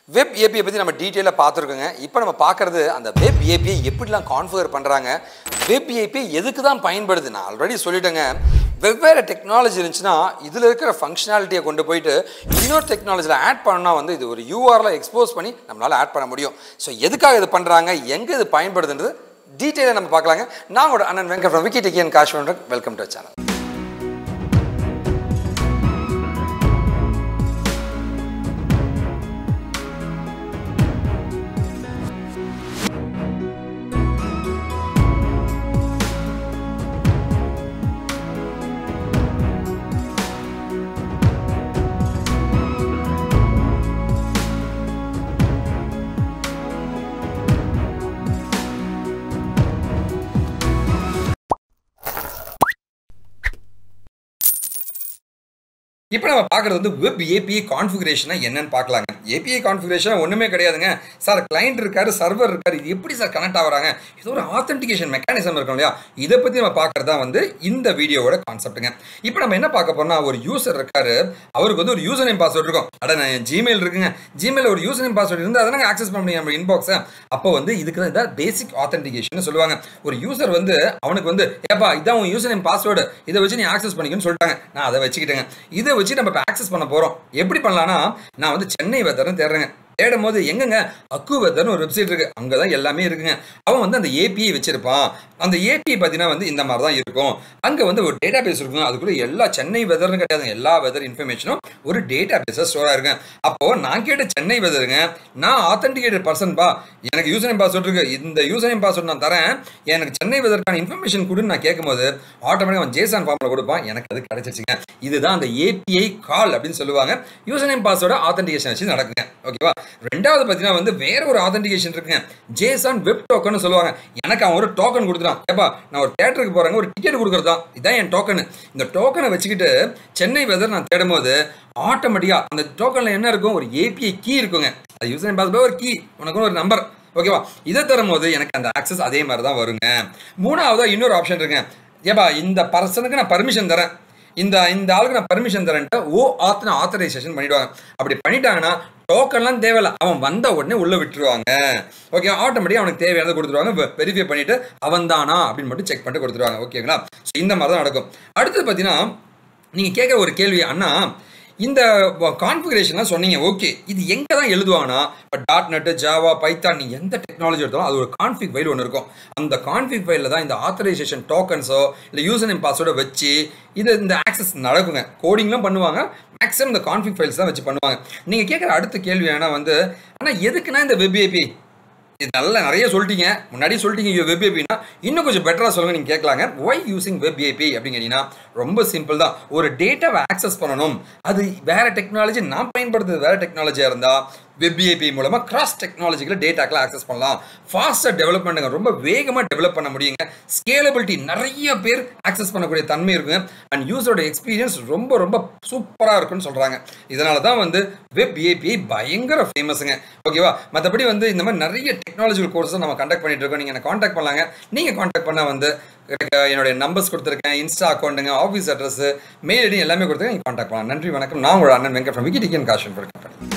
web ஏபியை பற்றி நம்ம டீட்டெயிலாக பார்த்துருக்கோங்க இப்போ நம்ம பார்க்குறது அந்த வெப் ஏபிஐ எப்படிலாம் கான்ஃபிகர் பண்ணுறாங்க வெப் ஏபிஐ எதுக்கு தான் பயன்படுது நான் ஆல்ரெடி சொல்லிட்டேங்க வெவ்வேறு டெக்னாலஜி இருந்துச்சுன்னா இதில் இருக்கிற ஃபங்க்ஷனாலிட்டியை கொண்டு போயிட்டு இன்னொரு டெக்னாலஜியில் ஆட் பண்ணால் வந்து இது ஒரு யூஆரில் எக்ஸ்போஸ் பண்ணி நம்மளால் ஆட் பண்ண முடியும் ஸோ எதுக்காக இது பண்ணுறாங்க எங்கே இது பயன்படுதுன்றது டீட்டெயிலாக நம்ம பார்க்கலாங்க நான் உங்களோட அண்ணன் வெங்கட் ஃப்ரம் விக்கி டெக்கியன் காஷ் வெல்கம் டு சேனல் இப்போ நம்ம பார்க்குறது வந்து வெப் ஏபிஐ கான்ஃபிகரேஷனை என்னன்னு பார்க்கலாங்க ஏபிஐ கான்ஃபிகரேஷன் ஒன்றுமே கிடையாதுங்க சார் கிளைண்ட் இருக்காரு சர்வர் இருக்காரு இது எப்படி சார் கனெக்ட் ஆகுறாங்க இது ஒரு ஆத்தென்டிகேஷன் மெக்கானிசம் இருக்கும் இல்லையா இதை பற்றி நம்ம பார்க்குறது தான் வந்து இந்த வீடியோவோட கான்செப்ட்டுங்க இப்போ நம்ம என்ன பார்க்க போறோம்னா ஒரு யூசர் இருக்காரு அவருக்கு வந்து ஒரு யூசர் நேம் பாஸ்வேர்ட் இருக்கும் அட நான் ஜிமெயில் இருக்குங்க ஜிமெயில் ஒரு யூசர் நேம் பாஸ்வேர்ட் இருந்தால் அதெல்லாம் ஆக்சஸ் பண்ண முடியும் நம்ம இன்பாக்ஸை அப்போ வந்து இதுக்கு தான் இதான் பேசிக் ஆத்தென்டிகேஷன் சொல்லுவாங்க ஒரு யூசர் வந்து அவனுக்கு வந்து ஏப்பா இதான் உன் யூசர் நேம் பாஸ்வேர்டு இதை வச்சு நீ ஆக்சஸ் பண்ணிக்கணும்னு சொல்லிட்டாங்க நான் அதை வச்சுக்கிட்டேங்க இதை வச்சு நம்ம இப்போ ஆக்சஸ் பண்ண போகிறோம் எப்படி பண்ணலாம்னா நான் வந்து சென்னை வெதர்னு தேடுறேங்க தேடும் போது எங்கங்க அக்கு வெதர்னு ஒரு வெப்சைட் இருக்கு அங்கே தான் எல்லாமே இருக்குங்க அவன் வந்து அந்த ஏபிஐ வச்சிருப்பான் அந்த ஏபிஐ பார்த்தீங்கன்னா வந்து இந்த மாதிரி தான் இருக்கும் அங்கே வந்து ஒரு டேட்டா பேஸ் இருக்கும் அதுக்குள்ள எல்லா சென்னை வெதர்னு கிடையாது எல்லா வெதர் இன்ஃபர்மேஷனும் ஒரு டேட்டா பேஸாக ஸ்டோர் ஆயிருங்க அப்போ நான் கேட்ட சென்னை வெதருங்க நான் ஆத்தென்டிகேட்டட் பர்சன் பா எனக்கு யூசர் நேம் பாஸ்வேர்ட் இருக்கு இந்த யூசர் நேம் பாஸ்வேர்ட் நான் தரேன் எனக்கு சென்னை வெதற்கான இன்ஃபர்மேஷன் கொடுன்னு நான் கேட்கும்போது ஆட்டோமேட்டிக் அவன் ஜேசான் ஃபார்மில் கொடுப்பான் எனக்கு அது கிடைச்சிருச்சுங்க இதுதான் அந்த ஏபிஐ கால் அப்படின்னு சொல்லுவாங்க யூசர் நேம் பாஸ்வேர்டு ஆத்தென்டிகேஷன் வச்சு நடக்குங்க ஓகேவா ரெண்டாவது பார்த்தீங்கன்னா வந்து வேற ஒரு ஆத்தென்டிகேஷன் இருக்குங்க ஜேசான் வெப் டோக்கன் சொல்லுவாங்க எனக்கு அவன் ஒரு டோக்கன் கொடுத்துட்டான் ஏப்பா நான் ஒரு தேட்டருக்கு போறேங்க ஒரு டிக்கெட் கொடுக்குறது தான் இதான் என் டோக்கன் இந்த டோக்கனை வச்சுக்கிட்டு சென்னை வெதர் நான் தேடும் போது ஆட்டோமேட்டிக்கா அந்த டோக்கன்ல என்ன இருக்கும் ஒரு ஏபிஐ கீ இருக்குங்க அது யூசர் நேம் பாஸ்வேர்டு ஒரு கீ உனக்கு ஒரு நம்பர் ஓகேவா இதை தரும் போது எனக்கு அந்த ஆக்சஸ் அதே மாதிரி தான் வருங்க மூணாவதா இன்னொரு ஆப்ஷன் இருக்குங்க ஏப்பா இந்த பர்சனுக்கு நான் பர்மிஷன் தரேன் இந்த இந்த ஆளுக்கு நான் பர்மிஷன் தரேன்ட்டு ஓ ஆத்ன ஆத்தரைசேஷன் பண்ணிடுவாங்க அப்படி பண்ணிட்டாங்கன்னா டோக்கன்லாம் தேவையில்ல அவன் வந்த உடனே உள்ள விட்டுருவாங்க ஓகே ஆட்டோமேட்டிக்காக அவனுக்கு தேவையானதை கொடுத்துருவாங்க வெரிஃபை பண்ணிட்டு அவன் தானா அப்படின்னு மட்டும் செக் பண்ணிட்டு கொடுத்துருவாங்க ஓகேங்களா ஸோ இந்த மாதிரி தான் நடக்கும் அடுத்தது பார்த்தீங்கன்னா நீங்கள் கேட்குற ஒரு கேள்வி அண்ணா இந்த கான்ஃபிகரேஷன்லாம் சொன்னீங்க ஓகே இது எங்கே தான் எழுதுவாங்கன்னா இப்போ டாட் நெட்டு ஜாவா பைத்தான் நீ எந்த டெக்னாலஜி எடுத்தாலும் அது ஒரு கான்ஃபிக் ஃபைல் ஒன்று இருக்கும் அந்த கான்ஃபிக் ஃபைலில் தான் இந்த ஆத்தரைசேஷன் டோக்கன்ஸோ இல்லை யூசர் நேம் பாஸ்வேர்டை வச்சு இது இந்த ஆக்சஸ் நடக்குங்க கோடிங்லாம் பண்ணுவாங்க மேக்ஸிமம் இந்த கான்ஃபிக் ஃபைல்ஸ் தான் வச்சு பண்ணுவாங்க நீங்கள் கேட்குற அடுத்த கேள்வி ஏன்னா வந்து ஆனால் எதுக்குன்னா இந்த வெப் ஏபி இது நல்லா நிறைய சொல்லிட்டீங்க முன்னாடி சொல்லிட்டீங்க வெப் ஏபினா இன்னும் கொஞ்சம் பெட்டராக சொல்லுங்க நீங்கள் கேட்கலாங்க ஒய் யூசிங் வெப் ஏபி அப்படின்னு கேட்டீங்கன்னா ரொம்ப சிம்பிள் தான் ஒரு டேட்டாவை ஆக்சஸ் பண்ணணும் அது வேற டெக்னாலஜி நான் பயன்படுத்துறது வேற டெக்னாலஜியாக இருந்தால் வெப் ஏபி மூலமாக கிராஸ் டெக்னாலஜிக்கில் டேட்டாக்கெலாம் ஆக்சஸ் பண்ணலாம் ஃபாஸ்ட்டாக டெவலப்மெண்ட்டுங்க ரொம்ப வேகமாக டெவலப் பண்ண முடியுங்க ஸ்கேலபிலிட்டி நிறைய பேர் ஆக்சஸ் பண்ணக்கூடிய தன்மை இருக்குங்க அண்ட் யூஸரோட எக்ஸ்பீரியன்ஸ் ரொம்ப ரொம்ப சூப்பராக இருக்குன்னு சொல்கிறாங்க இதனால தான் வந்து வெப் ஏபிஐ பயங்கர ஃபேமஸுங்க ஓகேவா மற்றபடி வந்து இந்த மாதிரி நிறைய டெக்னாலஜிக்கல் கோர்ஸை நம்ம கண்டக்ட் பண்ணிட்டு இருக்கோம் நீங்கள் என்ன காண்டாக்ட் பண்ணலாங்க நீங்கள் காண்டாக்ட் பண்ணால் வந்து என்னுடைய நம்பர்ஸ் கொடுத்துருக்கேன் இன்ஸ்டா அக்கௌண்ட்டுங்க ஆஃபீஸ் அட்ரஸ் மெயில் ஐடி எல்லாமே கொடுத்துருக்கேன் நீங்கள் காண்டாக்ட் பண்ணலாம் நன்றி வணக்கம் நான் உங்களோட அண்ணன் வெங்கட் ஃப்ரம் விக்கி டிக்கன் காஷன் கம்பெனி